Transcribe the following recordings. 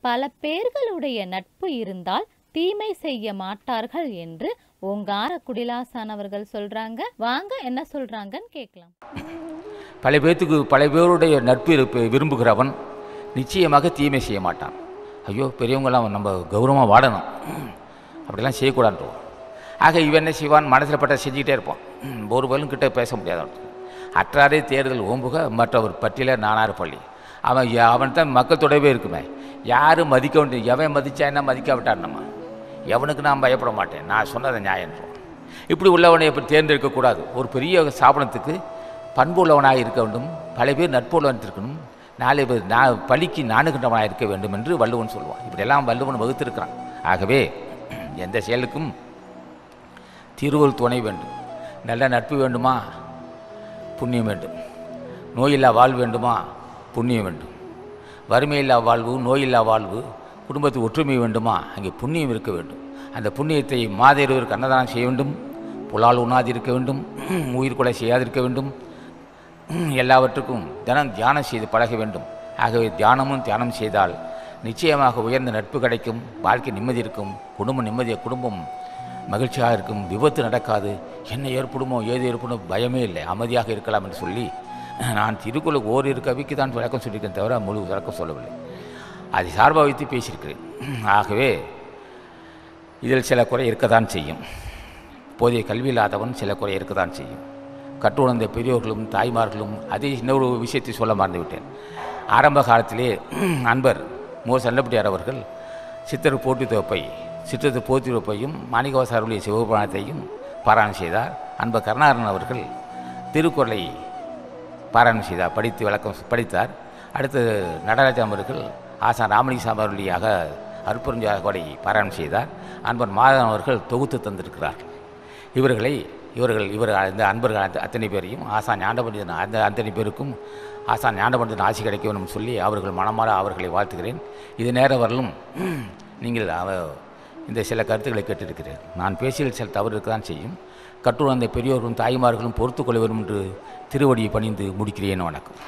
பல பேர்களுடைய நட்பு இருந்தால் தீமை செய்ய மாட்டார்கள் என்று ஓங்கார குடிலாசான் அவர்கள் சொல்றாங்க வாங்க என்ன சொல்றாங்கன்னு கேட்கலாம் பல பேர்த்துக்கு பல பேருடைய நட்பு இருப்ப- விரும்புகிறவன் நிச்சயமாக தீமை செய்ய மாட்டான் ஐயோ பெரியவங்களாம் நம்ம கௌரவமாக வாடணும் அப்படிலாம் செய்யக்கூடாது ஆக இவன் என்ன செய்வான் மனசில் பட்ட செஞ்சுக்கிட்டே இருப்பான் ஒரு பலன் கிட்ட பேச முடியாதவன் அற்றாரே தேர்தல் ஓம்புக மற்றவர் பட்டியல நானார் பள்ளி அவன் யா- அவன் தான் மக்கள் தொடர்பே இருக்குமே யாரும் மதிக்க வேண்டிய எவன் மதிச்சா என்ன மதிக்காவிட்டான் நம்ம எவனுக்கு நான் பயப்பட மாட்டேன் நான் சொன்னதை நியாயன்றோம் இப்படி உள்ளவனை எப்படி தேர்ந்தெடுக்கக்கூடாது ஒரு பெரிய ஸ்தாபனத்துக்கு பண்பு உள்ளவனாக இருக்க வேண்டும் பல பேர் நட்பு உள்ளவன் இருக்கணும் நாலு பேர் நான் பழிக்கு நாணுகின்றவனாக இருக்க வேண்டும் என்று வள்ளுவன் சொல்லுவான் இப்படியெல்லாம் வள்ளுவன் வகுத்திருக்கிறான் ஆகவே எந்த செயலுக்கும் திருவள் துணை வேண்டும் நல்ல நட்பு வேண்டுமா புண்ணியம் வேண்டும் நோயில்லா வாழ்வு வேண்டுமா புண்ணியம் வேண்டும் வறுமையில்லா வாழ்வு நோயில்லா வாழ்வு குடும்பத்து ஒற்றுமை வேண்டுமா அங்கே புண்ணியம் இருக்க வேண்டும் அந்த புண்ணியத்தை மாதேருவருக்கு அன்னதானம் செய்ய வேண்டும் புலால் உண்ணாதிருக்க வேண்டும் உயிர் கொலை செய்யாதிருக்க வேண்டும் எல்லாவற்றுக்கும் தினம் தியானம் செய்து பழக வேண்டும் ஆகவே தியானமும் தியானம் செய்தால் நிச்சயமாக உயர்ந்த நட்பு கிடைக்கும் வாழ்க்கை நிம்மதி இருக்கும் குடும்பம் நிம்மதிய குடும்பம் மகிழ்ச்சியாக இருக்கும் விபத்து நடக்காது என்ன ஏற்படுமோ ஏது ஏற்படும் பயமே இல்லை அமைதியாக இருக்கலாம் என்று சொல்லி நான் திருக்குறளுக்கு ஓரிரு கவிக்கு தான் விளக்கம் சொல்லியிருக்கேன் தவிர முழு விளக்கம் சொல்லவில்லை அதை சார்பாக வைத்து பேசியிருக்கிறேன் ஆகவே இதில் சில குறை இருக்கத்தான் செய்யும் போதிய கல்வி இல்லாதவன் சில குறை இருக்கத்தான் செய்யும் கற்றுணர்ந்த பெரியோர்களும் தாய்மார்களும் அதே இன்னொரு விஷயத்தை சொல்ல மறந்துவிட்டேன் ஆரம்ப காலத்திலே அன்பர் மோ சல்லப்படியார் அவர்கள் சித்தர் போட்டி தொகுப்பை சிற்றத்து போட்டி தொகுப்பையும் மாணிகவாசாருடைய சிவபுராணத்தையும் பாராயணம் செய்தார் அன்பர் கருணாகரன் அவர்கள் திருக்குறளை பாராயணம் செய்தார் படித்து விளக்கம் படித்தார் அடுத்து நடராஜன் அவர்கள் ஆசான் ராமலிங்காம அவர்களியாக அற்புறஞ்சாகோடை பாராயணம் செய்தார் அன்பர் மாதவன் அவர்கள் தொகுத்து தந்திருக்கிறார்கள் இவர்களை இவர்கள் இவர் இந்த அன்பர்கள் அத்த- அத்தனை பேரையும் ஆசான் ஞானபண்டிதன் அந்த அத்தனை பேருக்கும் ஆசான் ஞானபண்டிதன் ஆசி கிடைக்க வேண்டும் சொல்லி அவர்கள் மனமாற அவர்களை வாழ்த்துகிறேன் இது நேரம் வரலும் நீங்கள் அவ இந்த சில கருத்துக்களை கேட்டிருக்கிறேன் நான் பேசியதில் சில தவறு இருக்க தான் செய்யும் கட்டுணர்ந்த பெரியோர்களும் தாய்மார்களும் பொறுத்துக் கொள்ள வேண்டும் என்று திருவடியை பணிந்து முடிக்கிறேன் வணக்கம்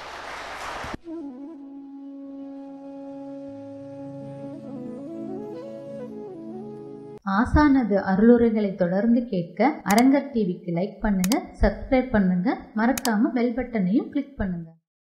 ஆசானது அருளுரைகளை தொடர்ந்து கேட்க அரங்கர் டிவிக்கு லைக் பண்ணுங்க சப்ஸ்கிரைப் பண்ணுங்க மறக்காம பெல் பட்டனையும் கிளிக் பண்ணுங்க